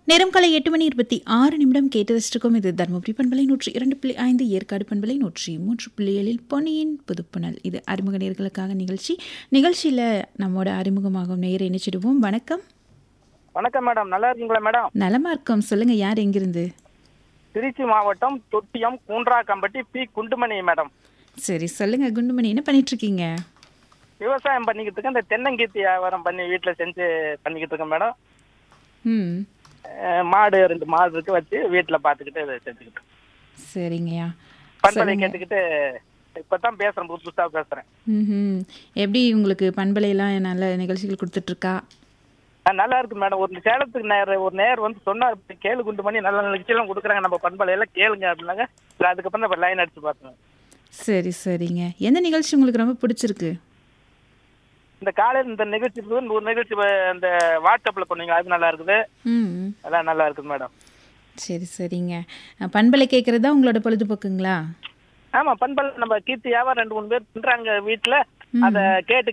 நேரம் காலை எட்டு மணி இருபத்தி ஆறு நிமிடம் கேட்டு வச்சிருக்கோம் இது தருமபுரி பண்பலை நூற்றி இரண்டு புள்ளி ஐந்து ஏற்காடு பண்பலை நூற்றி மூன்று புள்ளி ஏழில் பொன்னியின் புதுப்புணல் இது அறிமுக நேர்களுக்காக நிகழ்ச்சி நிகழ்ச்சியில் நம்மோட அறிமுகமாகும் நேரை இணைச்சிடுவோம் வணக்கம் வணக்கம் மேடம் நல்லா இருக்கீங்களா மேடம் நலமா இருக்கோம் சொல்லுங்க யார் எங்கிருந்து திருச்சி மாவட்டம் தொட்டியம் கூன்றாக்கம்பட்டி பி குண்டுமணி மேடம் சரி சொல்லுங்க குண்டுமணி என்ன பண்ணிட்டு இருக்கீங்க விவசாயம் பண்ணிக்கிட்டு இருக்கேன் இந்த தென்னங்கீத்தி வியாபாரம் பண்ணி வீட்டில் செஞ்சு பண்ணிக்கிட்டு இருக்கேன் மேடம் ம் அஹ் மாடு ரெண்டு மாடு இருக்கு வச்சு வீட்டில் பார்த்துக்கிட்டு இதை செஞ்சுக்கிட்டு இருக்கேன். சரிங்கய்யா பண்பலை சொல்லுங்க. கேட்டுக்கிட்டு இப்பதான் பேசுறேன் புதுசு புதுசா பேசுறேன் ம் எப்படி உங்களுக்கு பண்பலையெல்லாம் நல்ல நிகழ்ச்சிகள் கொடுத்துட்ருக்கா அஹ் நல்லா இருக்கு மேடம் ஒரு சேலத்துக்கு நேர் ஒரு நேர் வந்து சொன்னார் இப்படி கேளு குண்டு பண்ணி நல்ல நல்ல நிகழ்ச்சியெல்லாம் கொடுக்குறாங்க நம்ம பண்பலையெல்லாம் கேளுங்க அப்படின்னாங்க சரி, அதுக்கப்புறம் தான் இப்போ லைன் அடிச்சு பார்த்தேன் சரி சரிங்க எந்த நிகழ்ச்சி உங்களுக்கு ரொம்ப பிடிச்சிருக்கு இந்த காலையில் இந்த நிகழ்ச்சி இருக்குது, ஒரு நிகழ்ச்சி வ- இந்த வாட்ஸ்அப்ல பண்ணீங்க அது நல்லா இருக்குது ம் அதான் நல்லா இருக்குது மேடம் சரி சரிங்க அஹ், பண்பலை கேட்குறது உங்களோட பொழுதுபோக்குங்களா ஆமா பண்பல் நம்ம கீர்த்தியாவா ரெண்டு மூணு பேர் பண்றாங்க வீட்டுல அத கேட்டு